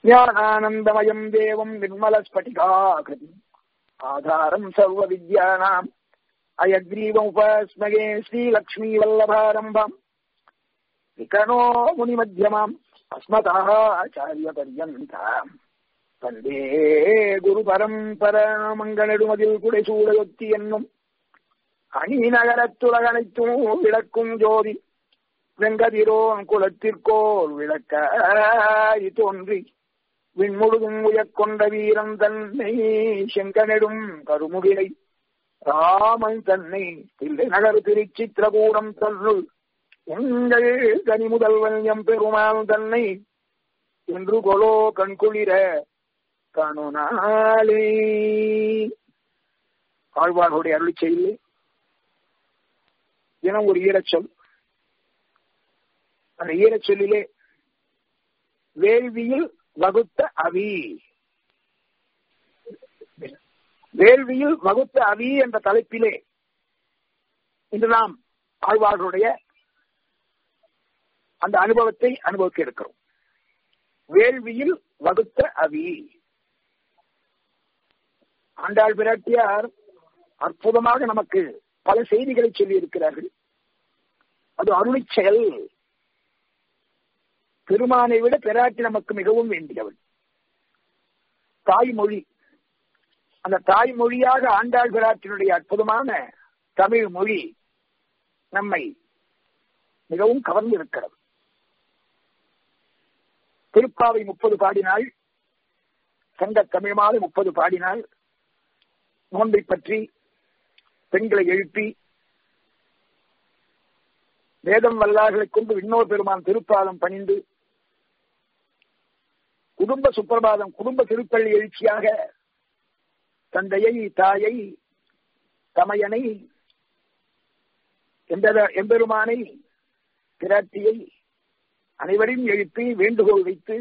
ஞானானந்தமயம் தேவம் நிர்மலஸ்பட்டிகாகிருதி ஆதாரம் சர்வ வித்யானாம் அயக்ரீவமுபஸ்மகே ஸ்ரீலக்ஷ்மீ வல்லபாரம்பம் விகனோ முனிமத்தியமாம் அஸ்மதாச்சாரிய பர்யந்தாம் வந்தே குரு பரம்பர மங்களடுமதில் குடைசூடையொத்தி என்னும் அணி நகரத்துலகனைத்தும் விளக்கும் ஜோதி வெங்கதிரோன் குலத்திற்கோர் விளக்காய் தோன்றி விண்முழுதும் உயர்கொண்ட வீரன் தன்னை செங்கனெடும் கருமுகிலை ராமன் தன்னை தில்லை நகர் திருச்சித்திரகூடம் தன்னுள் எங்கள் கனி முதல்வன் எம் பெருமான் தன்னை என்று கொலோ கண்குளிர கணுநாளே ஆழ்வார்களுடைய அருளி செய்தி தினம் ஒரு ஈரச்சொல் அந்த ஈரச்சொல்லிலே வேள்வியில் வகுத்த அவி வேள்வியில் வகுத்த அவி என்ற தலைப்பிலே இன்று நாம் ஆழ்வார்களுடைய அந்த அனுபவத்தை அனுபவிக்க இருக்கிறோம் வேள்வியில் வகுத்த அவி ஆண்டாள் பிராட்டியார் அற்புதமாக நமக்கு பல செய்திகளை சொல்லி இருக்கிறார்கள் அது அருளி செயல் பெருமானை விட பெராட்டி நமக்கு மிகவும் வேண்டியவள் தாய்மொழி அந்த தாய்மொழியாக ஆண்டாள் பிராட்டினுடைய அற்புதமான தமிழ் மொழி நம்மை மிகவும் கவர்ந்து இருக்கிறது திருப்பாவை முப்பது பாடினாள் சங்க தமிழ் மாலை முப்பது பாடினாள் நோன்பை பற்றி பெண்களை எழுப்பி வேதம் வல்லார்களை கொண்டு விண்ணோர் பெருமான் திருப்பாதம் பணிந்து குடும்ப சுப்பிரபாதம் குடும்ப திருப்பள்ளி எழுச்சியாக தந்தையை தாயை தமையனை எம்பெருமானை பிராட்டியை அனைவரையும் எழுப்பி வேண்டுகோள் வைத்து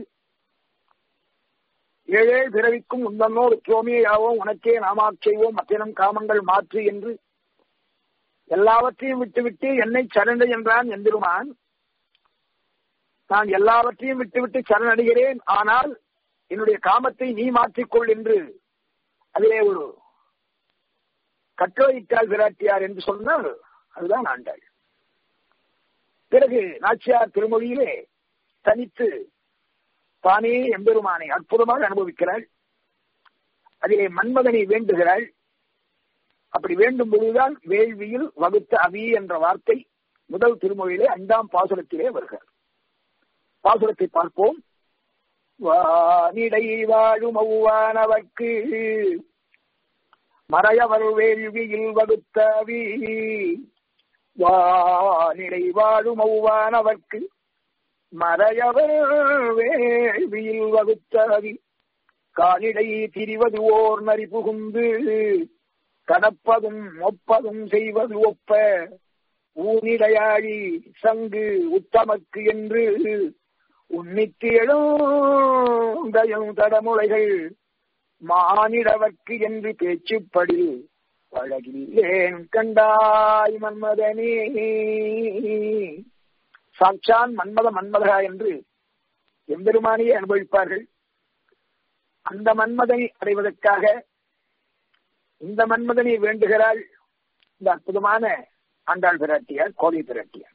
ஏழே பிறவிக்கும் உந்தன்னோ விற்றோமேயாவோ உனக்கே நாமாக் செய்வோம் மத்தினம் காமங்கள் மாற்று என்று எல்லாவற்றையும் விட்டுவிட்டு என்னை சரணடை என்றான் எம்பெருமான் நான் எல்லாவற்றையும் விட்டுவிட்டு சரணடைகிறேன் ஆனால் என்னுடைய காமத்தை நீ மாற்றிக்கொள் என்று அதிலே ஒரு கட்டளையிட்டால் பிராட்டியார் என்று சொன்னால் அதுதான் ஆண்டாள் பிறகு நாச்சியார் திருமொழியிலே தனித்து தானே எம்பெருமானை அற்புதமாக அனுபவிக்கிறாள் அதிலே மன்மதனை வேண்டுகிறாள் அப்படி வேண்டும் பொழுதுதான் வேள்வியில் வகுத்த அவி என்ற வார்த்தை முதல் திருமொழியிலே ஐந்தாம் பாசுரத்திலே வருகிறார் பாசுரத்தை பார்ப்போம் வானிடை வாழும் அவ்வானவர்க்கு மறையவர் வேள்வியில் வகுத்தவி வானிடை வாழும் அவ்வானவர்க்கு மறையவர் வேள்வியில் வகுத்தவி காலிடை திரிவது ஓர் நரி புகுந்து கடப்பதும் ஒப்பதும் செய்வது ஒப்ப ஊனிடையாழி சங்கு உத்தமக்கு என்று உன்னித்து எழுந்தயம் தடமுலைகள் மானிடவர்க்கு என்று பேச்சுப்படி பழகிலேன் கண்டாய் மன்மதனே சாட்சான் மன்மத மன்மதா என்று எம்பெருமானையே அனுபவிப்பார்கள் அந்த மன்மதனை அடைவதற்காக இந்த மன்மதனை வேண்டுகிறாள் இந்த அற்புதமான ஆண்டாள் பிராட்டியார் கோதை பிராட்டியார்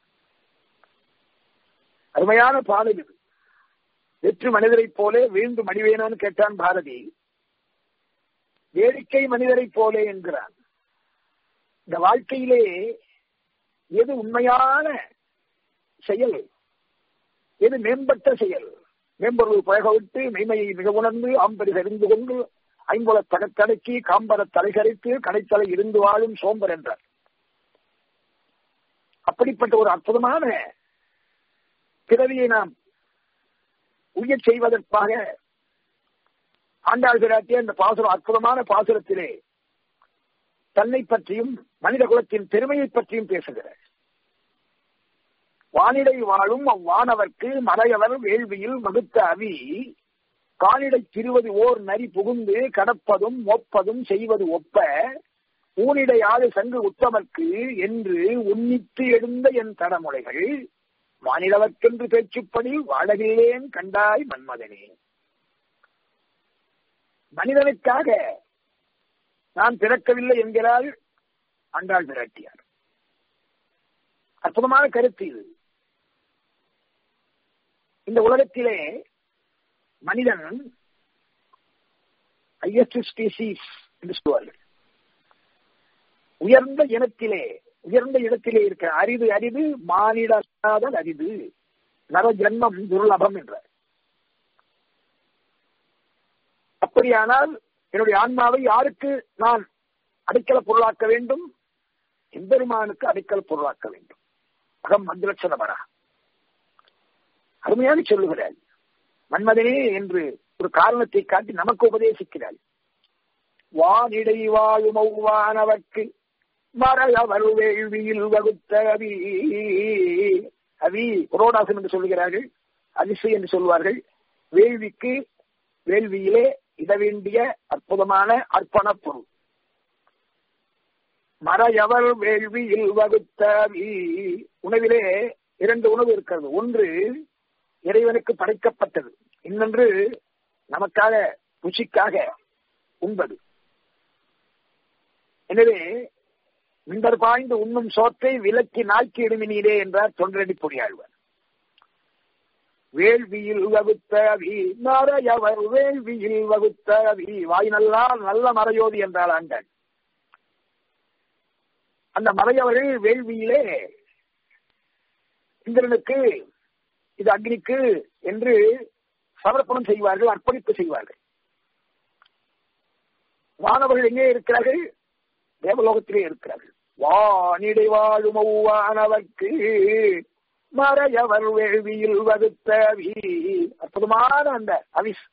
அருமையான பாடல் இது வெற்று மனிதரைப் போலே வீழ்ந்து மடிவேனோன்னு கேட்டான் பாரதி வேடிக்கை மனிதரைப் போலே என்கிறான் இந்த வாழ்க்கையிலே எது உண்மையான செயல் எது மேம்பட்ட செயல் மேம்பொருள் பழக விட்டு மெய்மையை மிக உணர்ந்து ஆம்பரி அறிந்து கொண்டு ஐம்புல தடக்கடக்கி காம்பர தலைகரைத்து கடைத்தலை இருந்து வாழும் சோம்பர் என்றார் அப்படிப்பட்ட ஒரு அற்புதமான பிறவியை நாம் உயர் செய்வதற்காக ஆண்டாள் பிராட்டிய இந்த பாசுரம் அற்புதமான பாசுரத்திலே தன்னை பற்றியும் மனித குலத்தின் பெருமையை பற்றியும் பேசுகிறார் வானிடை வாழும் அவ்வானவர்க்கு மறையவர் வேள்வியில் வகுத்த அவி காலிடை திருவது ஓர் நரி புகுந்து கடப்பதும் ஒப்பதும் செய்வது ஒப்ப ஊனிடையாது சங்கு உத்தமர்க்கு என்று உன்னித்து எழுந்த என் தடமுறைகள் வானிலவர்க்கென்று பேச்சுப்படி வாழகில்லேன் கண்டாய் மன்மதனே மனிதனுக்காக நான் பிறக்கவில்லை என்கிறாள் அண்டாள் பிராட்டியார் அற்புதமான கருத்து இது இந்த உலகத்திலே மனிதன் ஹையஸ்ட் ஸ்பீசிஸ் என்று சொல்வார்கள் உயர்ந்த இனத்திலே உயர்ந்த இடத்திலே இருக்க அரிது அரிது மானிடாதல் அரிது நர ஜென்மம் துர்லபம் என்ற அப்படியானால் என்னுடைய ஆன்மாவை யாருக்கு நான் அடைக்கல பொருளாக்க வேண்டும் எம்பெருமானுக்கு அடைக்கல பொருளாக்க வேண்டும் அகம் மந்திரட்சணபரா அருமையாக சொல்லுகிறாள் மன்மதனே என்று ஒரு காரணத்தை காட்டி நமக்கு உபதேசிக்கிறாள் வானிடை வாழும் ஒவ்வானவர்க்கு மறையவர் வேள்வியில் வகுத்த அவி அவி புரோடாசம் என்று சொல்லுகிறார்கள் அரிசி என்று சொல்வார்கள் வேள்விக்கு வேள்வியிலே இட வேண்டிய அற்புதமான அர்ப்பண பொருள் மறையவர் வேள்வியில் வகுத்த அவி உணவிலே இரண்டு உணவு இருக்கிறது ஒன்று இறைவனுக்கு படைக்கப்பட்டது இன்னொன்று நமக்காக ருச்சிக்காக உண்பது எனவே மிண்டர் பாய்ந்து உண்ணும் சோற்றை விலக்கி நாய்க்கு இடுமினீரே என்றார் தொண்டரடி பொறியாழ்வார் வேள்வியில் வகுத்த அவி மறையவர் வேள்வியில் வகுத்த அவி வாய் நல்லால் நல்ல மறையோதி என்றால் ஆண்டாள் அந்த மறையவர்கள் வேள்வியிலே இந்திரனுக்கு இது அக்னிக்கு என்று சமர்ப்பணம் செய்வார்கள் அர்ப்பணிப்பு செய்வார்கள் வானவர்கள் எங்கே இருக்கிறார்கள் தேவலோகத்திலே இருக்கிறார்கள் வானிடை வாழும் ஒவ்வானவர்க்கு மறையவர் வேள்வியில் வகுத்த அற்புதமான அந்த அவிஸ்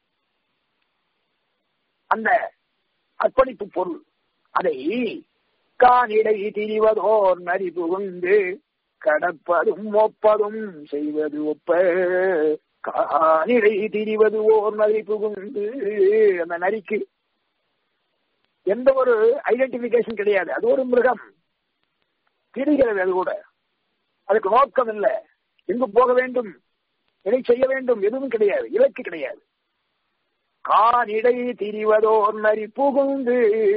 அந்த அர்ப்பணிப்பு பொருள் அதை கானிடை திரிவதோர் நரி புகுந்து கடப்பதும் ஒப்பதும் செய்வது ஒப்ப கானிடை திரிவது ஓர் நரி புகுந்து அந்த நரிக்கு எந்த ஒரு ஐடென்டிபிகேஷன் கிடையாது அது ஒரு மிருகம் திரிகிறது அது கூட அதுக்கு நோக்கம் இல்லை எங்கு போக வேண்டும் எதை செய்ய வேண்டும் எதுவும் கிடையாது இலக்கு கிடையாது கானிடை திரிவதோர் நரி புகுந்து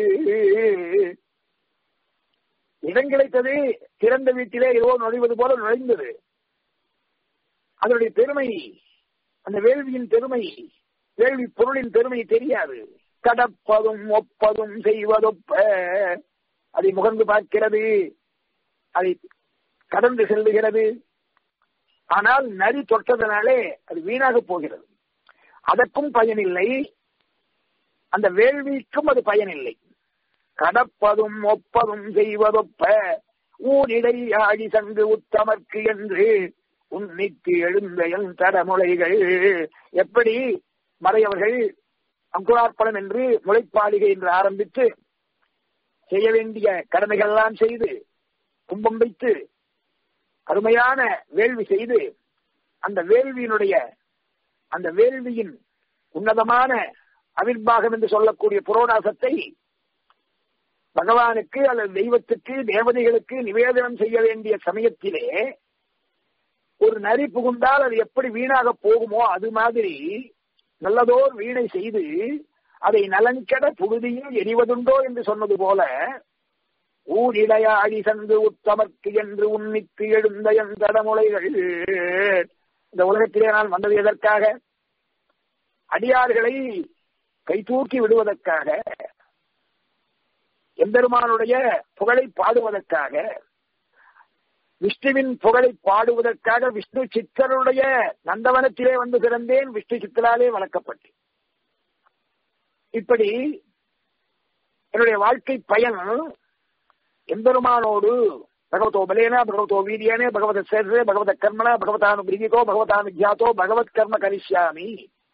இடம் கிடைத்தது திறந்த வீட்டிலே ஏதோ நுழைவது போல நுழைந்தது அதனுடைய பெருமை அந்த வேள்வியின் பெருமை வேள்வி பொருளின் பெருமை தெரியாது கடப்பதும் ஒப்பதும் செய்வதொப்ப அதை முகர்ந்து பார்க்கிறது அதை கடந்து செல்லுகிறது ஆனால் நரி தொட்டதனாலே அது வீணாக போகிறது அதற்கும் பயனில்லை அந்த வேள்விக்கும் அது பயனில்லை கடப்பதும் ஒப்பதும் செய்வதொப்ப ஊனிடை ஆடி சங்கு உத்தமர்க்கு என்று உன்னிக்கு எழுந்த என் தடமுலைகள் எப்படி மறையவர்கள் அங்குரார்ப்பணம் என்று முளைப்பாளிகை என்று ஆரம்பித்து செய்ய வேண்டிய கடமைகள் எல்லாம் செய்து கும்பம் வைத்து அருமையான வேள்வி செய்து அந்த வேள்வியினுடைய அந்த வேள்வியின் உன்னதமான அவிர்வாகம் என்று சொல்லக்கூடிய புரோடாசத்தை பகவானுக்கு அல்லது தெய்வத்துக்கு தேவதைகளுக்கு நிவேதனம் செய்ய வேண்டிய சமயத்திலே ஒரு நரி புகுந்தால் அது எப்படி வீணாக போகுமோ அது மாதிரி நல்லதோர் வீணை செய்து அதை நலன்கெட புழுதியில் எரிவதுண்டோ என்று சொன்னது போல ஊரிடையாடி சந்து உத்தமர்க்கு என்று உன்னித்து எழுந்த என் தடமுலைகள் இந்த உலகத்திலே நான் வந்தது எதற்காக அடியார்களை கைதூக்கி விடுவதற்காக எம்பெருமானுடைய புகழை பாடுவதற்காக விஷ்ணுவின் புகழை பாடுவதற்காக விஷ்ணு சித்தருடைய நந்தவனத்திலே வந்து பிறந்தேன் விஷ்ணு சித்தராலே வளர்க்கப்பட்டேன் இப்படி என்னுடைய வாழ்க்கை பயன் எம்பெருமானோடு பகவதோ பலேன பகவதோ வீரியனே பகவத சேர்வே பகவத கர்மண பகவதானு பிரிகிதோ பகவதானு ஜாத்தோ பகவத் கர்ம கரிஷ்யாமி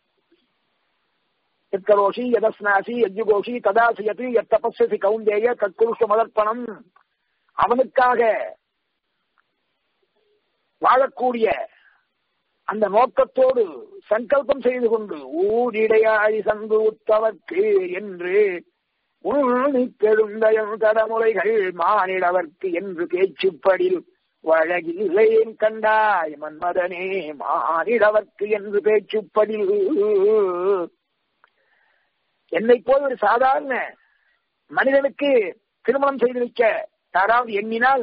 எத்கரோஷி எதஸ்னாசி எஜ்ஜுகோஷி ததாசியத்து எத்தபஸ்யசி கவுந்தேய தற்குருஷ மதர்ப்பணம் அவனுக்காக வாழக்கூடிய அந்த நோக்கத்தோடு சங்கல்பம் செய்து கொண்டு ஊரிடையாழி சங்கு உத்தவர்க்கு என்று உள்நித்தெழுந்தயம் தடமுறைகள் மானிடவர்க்கு என்று பேச்சுப்படில் வழகில்லையேன் கண்டாய் மன்மதனே மானிடவர்க்கு என்று பேச்சுப்படில் என்னை போல் ஒரு சாதாரண மனிதனுக்கு திருமணம் செய்து வைக்க யாராவது எண்ணினால்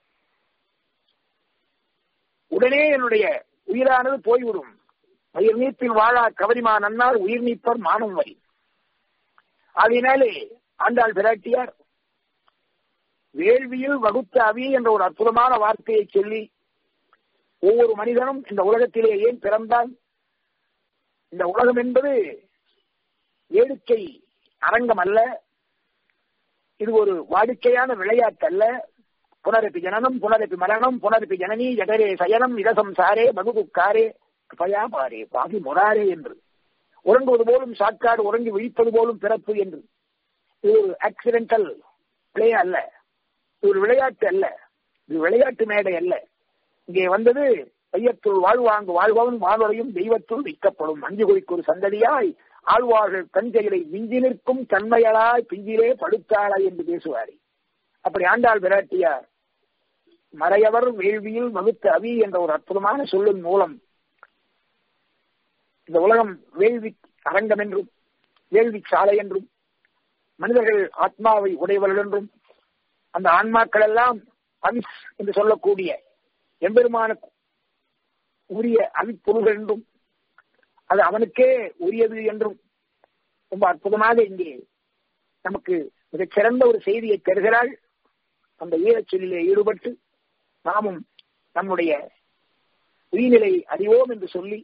உடனே என்னுடைய உயிரானது போய்விடும் உயிர் நீப்பில் வாழா கவரிமா நன்னார் உயிர் நீப்பர் மானம் வரி அதனாலே ஆண்டாள் பிராட்டியார் வேள்வியில் வகுத்த அவி என்ற ஒரு அற்புதமான வார்த்தையை சொல்லி ஒவ்வொரு மனிதனும் இந்த உலகத்திலே ஏன் பிறந்தான் இந்த உலகம் என்பது வேடிக்கை அரங்கம் அல்ல இது ஒரு வாடிக்கையான விளையாட்டு அல்ல புனரப்பி ஜனனம் புனரப்பி மரணம் புனரப்பி ஜனனி ஜடரே சயனம் இடசம் சாரே மகுதுக்காரே பயா பாரே பாகி முராரே என்று உறங்குவது போலும் சாக்காடு உறங்கி விழிப்பது போலும் பிறப்பு என்று இது ஒரு ஆக்சிடென்டல் பிளே அல்ல இது ஒரு விளையாட்டு அல்ல இது விளையாட்டு மேடை அல்ல இங்கே வந்தது ஐயத்துள் வாழ்வாங்கு வாழ்பவன் மானுரையும் தெய்வத்துள் விற்கப்படும் அஞ்சு குறிக்கு ஒரு சந்ததியாய் ஆழ்வார்கள் தஞ்சைகளை மிஞ்சி நிற்கும் தன்மையலாய் பிஞ்சிலே படுத்தாளா என்று பேசுவாரே அப்படி ஆண்டாள் விராட்டியார் மறையவர் வேள்வியில் வகுத்த அவி என்ற ஒரு அற்புதமான சொல்லின் மூலம் இந்த உலகம் வேள்வி அரங்கம் என்றும் வேள்வி சாலை என்றும் மனிதர்கள் ஆத்மாவை உடையவர்கள் என்றும் அந்த ஆன்மாக்கள் எல்லாம் அவிஸ் என்று சொல்லக்கூடிய எம்பெருமான உரிய அவிப்பொருள்கள் என்றும் அது அவனுக்கே உரியது என்றும் ரொம்ப அற்புதமாக இங்கே நமக்கு மிகச் சிறந்த ஒரு செய்தியை தருகிறாள் அந்த ஈழச் சொல்லிலே ஈடுபட்டு நாமும் நம்முடைய உயிர்நிலை அறிவோம் என்று சொல்லி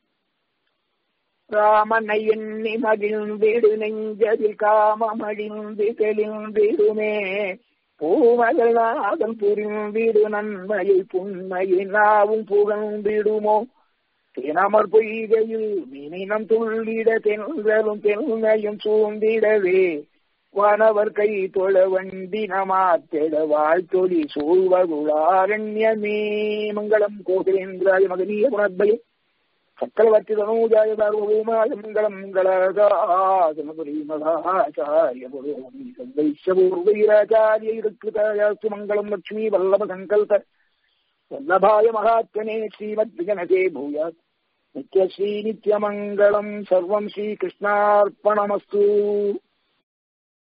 ராமனை எண்ணி மகிழ்ந்திடு நெஞ்சதில் காமமழிந்து தெளிந்திடுமே பூமகநாதன் புரிந்திடு நன்மையை புண்மையை நாவும் புகழ்ந்திடுமோ தேனமர் பொய்கையில் மீனினம் துள்ளிட தென்றலும் தென்னையும் சூழ்ந்திடவே வானவர் கை தொழ வண்டி நமாத்திட வாழ்த்தொலி சூழ்வகுளாரண்யமே மங்களம் கோகிலேந்திராய மகனீய குணத்பயம் சக்கரவர்த்தி தனூஜாய சார்வபூமாய மங்களம் மங்களாசாசனபுரி மகாச்சாரிய வைஷ்யபூர்வீராச்சாரிய இருக்கிருதாயாஸ்து மங்களம் லட்சுமி வல்லப சங்கல்ப வல்லபாய மகாத்மனே ஸ்ரீமத் விஜனதே பூயாத் நித்யஸ்ரீ நித்யமங்கலம் சர்வம் ஸ்ரீகிருஷ்ணார்ப்பணமஸ்து